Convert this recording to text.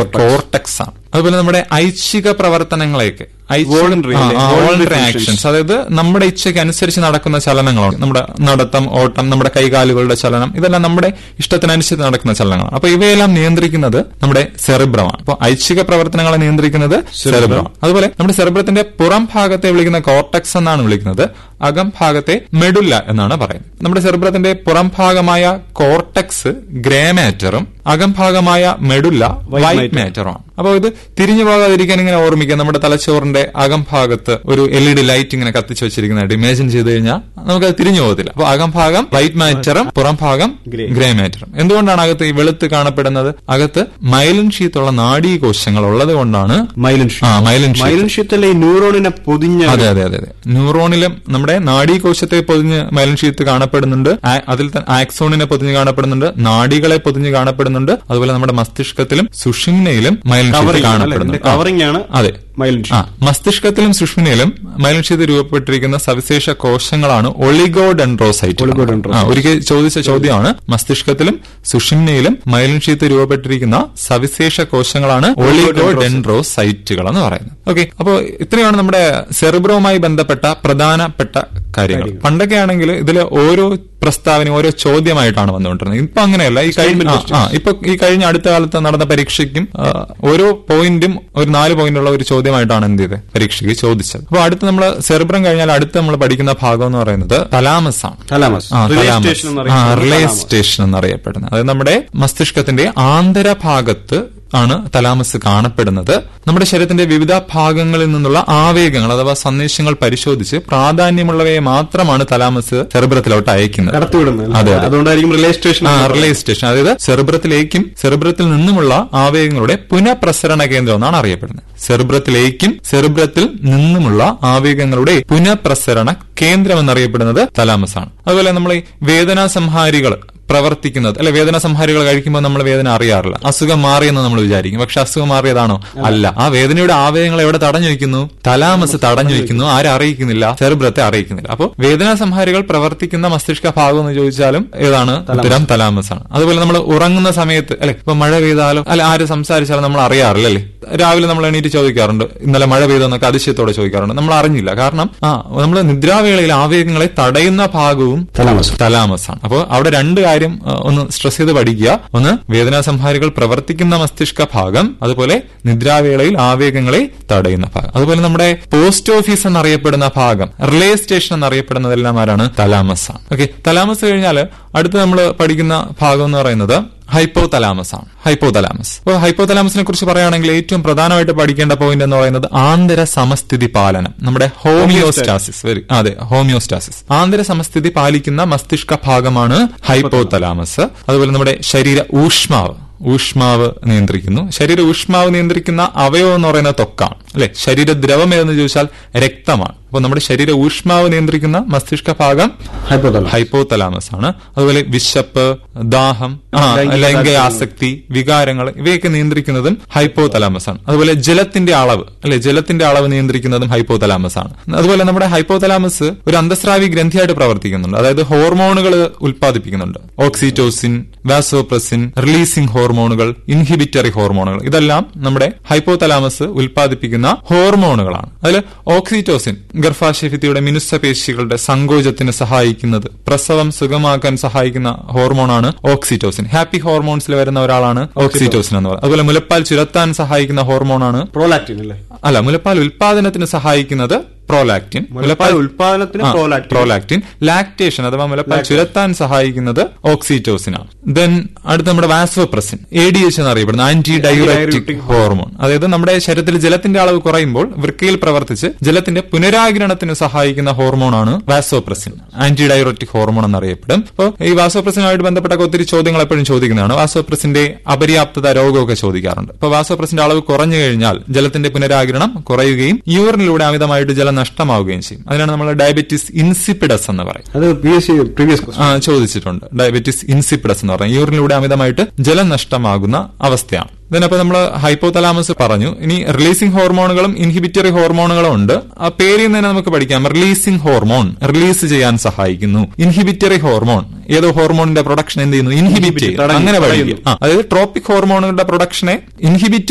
Cortex ആണ് അതുപോലെ നമ്മുടെ ഐച്ഛിക പ്രവർത്തനങ്ങളെയൊക്കെ Voluntary അല്ലേ? Voluntary വോളണ്ടറി ആക്ഷൻസ് അതായത് നമ്മുടെ ഇച്ഛയ്ക്ക് അനുസരിച്ച് നടക്കുന്ന ചലനങ്ങളാണ് നമ്മുടെ നടത്തം ഓട്ടം നമ്മുടെ കൈകാലുകളുടെ ചലനം ഇതെല്ലാം നമ്മുടെ ഇഷ്ടത്തിനനുസരിച്ച് നടക്കുന്ന ചലനങ്ങളാണ് അപ്പൊ ഇവയെല്ലാം നിയന്ത്രിക്കുന്നത് നമ്മുടെ സെറിബ്രമാണ് അപ്പൊ ഐച്ഛിക പ്രവർത്തനങ്ങളെ നിയന്ത്രിക്കുന്നത് സെറിബ്രമാണ് അതുപോലെ നമ്മുടെ സെറിബ്രത്തിന്റെ പുറം ഭാഗത്തെ വിളിക്കുന്ന കോർട്ടക്സ് എന്നാണ് വിളിക്കുന്നത് അകം ഭാഗത്തെ മെഡുല്ല എന്നാണ് പറയുന്നത് നമ്മുടെ സെറിബ്രത്തിന്റെ പുറം ഭാഗമായ കോർട്ടക്സ് ഗ്രേ മാറ്ററും അകം ഭാഗമായ മെഡുല്ല വൈറ്റ് മാറ്ററുമാണ് അപ്പോൾ ഇത് തിരിഞ്ഞു പോകാതിരിക്കാൻ ഇങ്ങനെ ഓർമ്മിക്കുക നമ്മുടെ തലച്ചോറിന്റെ അകം ഭാഗത്ത് ഒരു എൽ ഇ ഡി ലൈറ്റ് ഇങ്ങനെ കത്തിച്ചു വെച്ചിരിക്കുന്നതായിട്ട് ഇമാജിൻ ചെയ്ത് കഴിഞ്ഞാൽ നമുക്കത് തിരിഞ്ഞു പോകത്തില്ല അപ്പൊ അകം ഭാഗം വൈറ്റ് മാറ്ററും പുറം ഭാഗം Grey. ഗ്രേ മാറ്ററും എന്തുകൊണ്ടാണ് അകത്ത് ഈ വെളുത്ത് കാണപ്പെടുന്നത് അകത്ത് മൈലിൻ ഷീത്തുള്ള നാഡീകോശങ്ങൾ ഉള്ളത് കൊണ്ടാണ് മൈലൻ ആ മൈലിൻ ഷീത്ത് മൈലൻ ഷീത്തല്ലേ ഈ ന്യൂറോണിനെ പൊതിഞ്ഞ അതെ അതെ അതെ അതെ ന്യൂറോണിലും നമ്മുടെ നാഡീകോശത്തെ പൊതിഞ്ഞ് മൈലൻ ഷീത്ത് കാണപ്പെടുന്നുണ്ട് ആ- അതിൽ തന്നെ ആക്സോണിനെ പൊതിഞ്ഞ് കാണപ്പെടുന്നുണ്ട് നാഡികളെ പൊതിഞ്ഞ് കാണപ്പെടുന്നുണ്ട് അതുപോലെ നമ്മുടെ മസ്തിഷ്കത്തിലും സുഷിമ്നയിലും മൈലൻ ഷീത്ത് കവറിംഗ് കാണപ്പെടുന്നുണ്ട് ആ. കവറിംഗ് ആണ് അതെ മൈലൻ ആ മസ്തിഷ്കത്തിലും സുഷ്മിനയിലും മൈലൻ ഷീത്ത് രൂപപ്പെട്ടിരിക്കുന്ന സവിശേഷ കോശങ്ങളാണ് ഒളിഗോഡെൻഡ്രോസൈറ്റ് Oligodendrocyte. ആ, ഒരിക്കൽ ചോദിച്ച ചോദ്യമാണ് മസ്തിഷ്കത്തിലും സുഷിമ്നയിലും മൈലൻ ഷീത്ത് രൂപപ്പെട്ടിരിക്കുന്ന സവിശേഷ കോശങ്ങളാണ് ഒളിഗോഡെൻഡ്രോസൈറ്റുകൾ എന്ന് പറയുന്നത് ഓക്കെ അപ്പോൾ ഇത്രയാണ് നമ്മുടെ സെറിബ്രോവുമായി ബന്ധപ്പെട്ട പ്രധാനപ്പെട്ട കാര്യങ്ങൾ പണ്ടൊക്കെ ആണെങ്കിൽ ഇതിൽ ഓരോ പ്രസ്താവന ഓരോ ചോദ്യമായിട്ടാണ് വന്നുകൊണ്ടിരുന്നത് ഇപ്പൊ അങ്ങനെയല്ല ഈ കഴിഞ്ഞ ആ, ആ ഇപ്പൊ ഈ കഴിഞ്ഞ അടുത്ത കാലത്ത് നടന്ന പരീക്ഷയ്ക്കും ആ, ഓരോ പോയിന്റും ഒരു നാല് പോയിന്റ് ഉള്ള ഒരു ചോദ്യമായിട്ടാണ് എന്ത് ചെയ്തത് പരീക്ഷയ്ക്ക് ചോദിച്ചത് അപ്പോൾ അടുത്ത് നമ്മൾ സെറിബ്രം കഴിഞ്ഞാൽ അടുത്ത് നമ്മൾ പഠിക്കുന്ന ഭാഗം എന്ന് പറയുന്നത് തലാമസ് ആണ് തലാമസ് ആ, റിലേ തലാമസ്. സ്റ്റേഷൻ ആ, എന്നറിയപ്പെടുന്ന റിലേ തലാമസ്. സ്റ്റേഷൻ എന്നറിയപ്പെടുന്നത് അത് നമ്മുടെ മസ്തിഷ്കത്തിന്റെ ആന്തരഭാഗത്ത് ആണ് തലാമസ് കാണപ്പെടുന്നത് നമ്മുടെ ശരീരത്തിന്റെ വിവിധ ഭാഗങ്ങളിൽ നിന്നുള്ള ആവേഗങ്ങൾ അഥവാ സന്ദേശങ്ങൾ പരിശോധിച്ച് പ്രാധാന്യമുള്ളവയെ മാത്രമാണ് തലാമസ് സെറിബ്രത്തിലോട്ട് അയക്കുന്നത് കടത്തിവിടുന്നത് അതെ, അതെ. അതുകൊണ്ടായിരിക്കും റിലേ സ്റ്റേഷൻ ആ റിലേ സ്റ്റേഷൻ അതായത് സെറിബ്രത്തിലേക്കും സെറിബ്രത്തിൽ നിന്നുമുള്ള ആവേഗങ്ങളുടെ പുനഃപ്രസരണ കേന്ദ്രം എന്നാണ് അറിയപ്പെടുന്നത് സെറിബ്രത്തിലേക്കും സെറിബ്രത്തിൽ നിന്നുമുള്ള ആവേഗങ്ങളുടെ പുനഃപ്രസരണ കേന്ദ്രം എന്നറിയപ്പെടുന്നത് തലാമസ് ആണ് അതുപോലെ നമ്മൾ ഈ വേദനാ സംഹാരികൾ പ്രവർത്തിക്കുന്നത് അല്ലെ വേദന സംഹാരികൾ കഴിക്കുമ്പോൾ നമ്മൾ വേദന അറിയാറില്ല അസുഖം മാറിയെന്ന് നമ്മൾ വിചാരിക്കും പക്ഷെ അസുഖം മാറിയതാണോ അല്ല ആ വേദനയുടെ ആവേഗങ്ങൾ എവിടെ തടഞ്ഞു വെക്കുന്നു തലാമസ് തടഞ്ഞു വെക്കുന്നു ആരെ അറിയിക്കുന്നില്ല സെറിബ്രത്തെ അറിയിക്കുന്നില്ല അപ്പോൾ വേദനാ സംഹാരികൾ പ്രവർത്തിക്കുന്ന മസ്തിഷ്ക ഭാഗം എന്ന് ചോദിച്ചാലും ഏതാണ് ഉത്തരം തലാമസ് ആണ് അതുപോലെ നമ്മൾ ഉറങ്ങുന്ന സമയത്ത് അല്ലെ ഇപ്പൊ മഴ പെയ്താലോ അല്ലെ ആര് സംസാരിച്ചാലും നമ്മൾ അറിയാറില്ല അല്ലേ രാവിലെ നമ്മൾ എണീറ്റ് ചോദിക്കാറുണ്ട് ഇന്നലെ മഴ പെയ്തെന്നൊക്കെ അതിശയത്തോടെ ചോദിക്കാറുണ്ട് നമ്മൾ അറിഞ്ഞില്ല കാരണം ആ നമ്മൾ നിദ്രാവേളയിൽ ആവേഗങ്ങളെ തടയുന്ന ഭാഗവും തലാമസ് തലാമസ് ആണ് അപ്പോൾ അവിടെ രണ്ട് കാര്യം ആ, ഒന്ന് സ്ട്രെസ് ചെയ്ത് പഠിക്കുക ഒന്ന് വേദനാ സംഹാരികൾ പ്രവർത്തിക്കുന്ന മസ്തിഷ്ക ഭാഗം അതുപോലെ നിദ്രാവേളയിൽ ആവേഗങ്ങളെ തടയുന്ന ഭാഗം അതുപോലെ നമ്മുടെ പോസ്റ്റ് ഓഫീസ് എന്നറിയപ്പെടുന്ന ഭാഗം റിലേ സ്റ്റേഷൻ എന്നറിയപ്പെടുന്നതെല്ലാം ആരാണ് തലാമസ് ആണ് ഓക്കെ തലാമസ് കഴിഞ്ഞാൽ അടുത്ത് നമ്മൾ പഠിക്കുന്ന ഭാഗം എന്ന് പറയുന്നത് ഹൈപ്പോ തലാമസ് ആണ് ഹൈപ്പോ തലാമസ് അപ്പോൾ ഹൈപ്പോ തലാമസിനെ കുറിച്ച് പറയുകയാണെങ്കിൽ ഏറ്റവും പ്രധാനമായിട്ട് പഠിക്കേണ്ട പോയിന്റ് എന്ന് പറയുന്നത് ആന്തര സമസ്ഥിതി പാലനം നമ്മുടെ ഹോമിയോസ്റ്റാസിസ് വെരി അതെ ഹോമിയോസ്റ്റാസിസ് ആന്തര സമസ്ഥിതി പാലിക്കുന്ന മസ്തിഷ്ക ഭാഗമാണ് ഹൈപ്പോ തലാമസ് അതുപോലെ നമ്മുടെ ശരീര ഊഷ്മാവ് ഊഷ്മാവ് നിയന്ത്രിക്കുന്നു ശരീര ഊഷ്മാവ് നിയന്ത്രിക്കുന്ന അവയവം എന്ന് പറയുന്നത് ത്വക്കാണ് അല്ലെ ശരീര ദ്രവം ഏതെന്ന് ചോദിച്ചാൽ രക്തമാണ് അപ്പോൾ നമ്മുടെ ശരീര ഊഷ്മാവ് നിയന്ത്രിക്കുന്ന മസ്തിഷ്ക ഭാഗം ഹൈപ്പോതലാമസ് ഹൈപ്പോ തലാമസ് ആണ് അതുപോലെ വിശപ്പ് ദാഹം ആ, ലൈംഗിക ലൈംഗിക ആസക്തി വികാരങ്ങൾ ഇവയൊക്കെ നിയന്ത്രിക്കുന്നതും ഹൈപ്പോ തലാമസ് ആണ് അതുപോലെ ജലത്തിന്റെ അളവ് അല്ലെ ജലത്തിന്റെ അളവ് നിയന്ത്രിക്കുന്നതും ഹൈപ്പോ തലാമസ് ആണ് അതുപോലെ നമ്മുടെ ഹൈപ്പോ തലാമസ് ഒരു അന്തസ്രാവി ഗ്രന്ഥിയായിട്ട് പ്രവർത്തിക്കുന്നുണ്ട് അതായത് ഹോർമോണുകൾ ഉൽപ്പാദിപ്പിക്കുന്നുണ്ട് ഓക്സിറ്റോസിൻ വാസോപ്രസിൻ റിലീസിംഗ് ഹോർമോണുകൾ ഇൻഹിബിറ്ററി ഹോർമോണുകൾ ഇതെല്ലാം നമ്മുടെ ഹൈപ്പോ തലാമസ് ഉൽപ്പാദിപ്പിക്കുന്ന ഹോർമോണുകളാണ് അതിൽ ഓക്സിറ്റോസിൻ ഗർഭാശയഭിത്തിയുടെ മിനുസപേശികളുടെ സങ്കോചത്തിന് സഹായിക്കുന്നത് പ്രസവം സുഗമാക്കാൻ സഹായിക്കുന്ന ഹോർമോണാണ് ഓക്സിറ്റോസിൻ ഹാപ്പി ഹോർമോൺസിൽ വരുന്ന ഒരാളാണ് ഓക്സിറ്റോസിൻ എന്ന് പറയുന്നത് അതുപോലെ മുലപ്പാൽ ചുരത്താൻ സഹായിക്കുന്ന ഹോർമോണാണ് പ്രോലാക്റ്റിൻ അല്ലേ അല്ല മുലപ്പാൽ ഉൽപാദനത്തിന് സഹായിക്കുന്നത് പ്രോലാക്റ്റിൻ മുലപ്പാൽ ഉൽപാദനത്തിന് ആ, പ്രോലാക്റ്റിൻ പ്രോലാക്റ്റിൻ ലാക്ടേഷൻ അഥവാ മുലപ്പാൽ ചുരത്താൻ സഹായിക്കുന്നത് ഓക്സിറ്റോസിൻ ആണ് ദെൻ അടുത്ത നമ്മുടെ വാസോപ്രസിൻ എ ഡി എച്ച് എന്നറിയപ്പെടുന്ന ആന്റി ഡയറക്റ്റിക് ഹോർമോൺ അതായത് നമ്മുടെ ശരീരത്തിൽ ജലത്തിന്റെ അളവ് കുറയുമ്പോൾ വൃക്കയിൽ പ്രവർത്തിച്ച് ജലത്തിന്റെ പുനരാഗിരണത്തിന് സഹായിക്കുന്ന ഹോർമോണാണ് വാസോപ്രസിൻ ആന്റി ഡയറക്റ്റിക് ഹോർമോൺ എന്നറിയപ്പെടും അപ്പോൾ ഈ വാസോപ്രസിനുമായിട്ട് ബന്ധപ്പെട്ട ഒത്തിരി ചോദ്യങ്ങൾ എപ്പോഴും ചോദിക്കുന്നതാണ് വാസോപ്രസിന്റെ അപര്യാപ്തത രോഗമൊക്കെ ചോദിക്കാറുണ്ട് അപ്പോൾ വാസോപ്രസിന്റെ അളവ് കുറഞ്ഞു കഴിഞ്ഞാൽ ജലത്തിന്റെ പുനരാഗിരണം കുറയുകയും യൂറിനിലൂടെ അമിതമായിട്ട് ജലം നഷ്ടമാവുകയും ചെയ്യും അതിനാണ് നമ്മൾ ഡയബറ്റിസ് ഇൻസിപ്പിഡസ് എന്ന് പറയും അത് പി എസ് സി പ്രീവിയസ് ആ, ചോദിച്ചിട്ടുണ്ട് ഡയബറ്റിസ് ഇൻസിപ്പിഡസ് എന്ന് പറഞ്ഞാൽ യൂറിനിലൂടെ അമിതമായിട്ട് ജലം നഷ്ടമാകുന്ന അവസ്ഥയാണ് ഇതിനപ്പോ നമ്മൾ ഹൈപ്പോതലാമസ് പറഞ്ഞു ഇനി റിലീസിംഗ് ഹോർമോണുകളും ഇൻഹിബിറ്ററി ഹോർമോണുകളും ഉണ്ട് ആ പേരിൽ നിന്ന് തന്നെ നമുക്ക് പഠിക്കാം റിലീസിംഗ് ഹോർമോൺ റിലീസ് ചെയ്യാൻ സഹായിക്കുന്നു ഇൻഹിബിറ്ററി ഹോർമോൺ ഏതോ ഹോർമോണിന്റെ പ്രൊഡക്ഷൻ എന്ത് ചെയ്യുന്നു ഇൻഹിബിറ്റ് ചെയ്യും തടയുന്നു, അങ്ങനെ തടയുന്നു. പഠിക്കും ആ, അതായത് ട്രോപ്പിക് ഹോർമോണുകളുടെ പ്രൊഡക്ഷനെ ഇൻഹിബിറ്റ്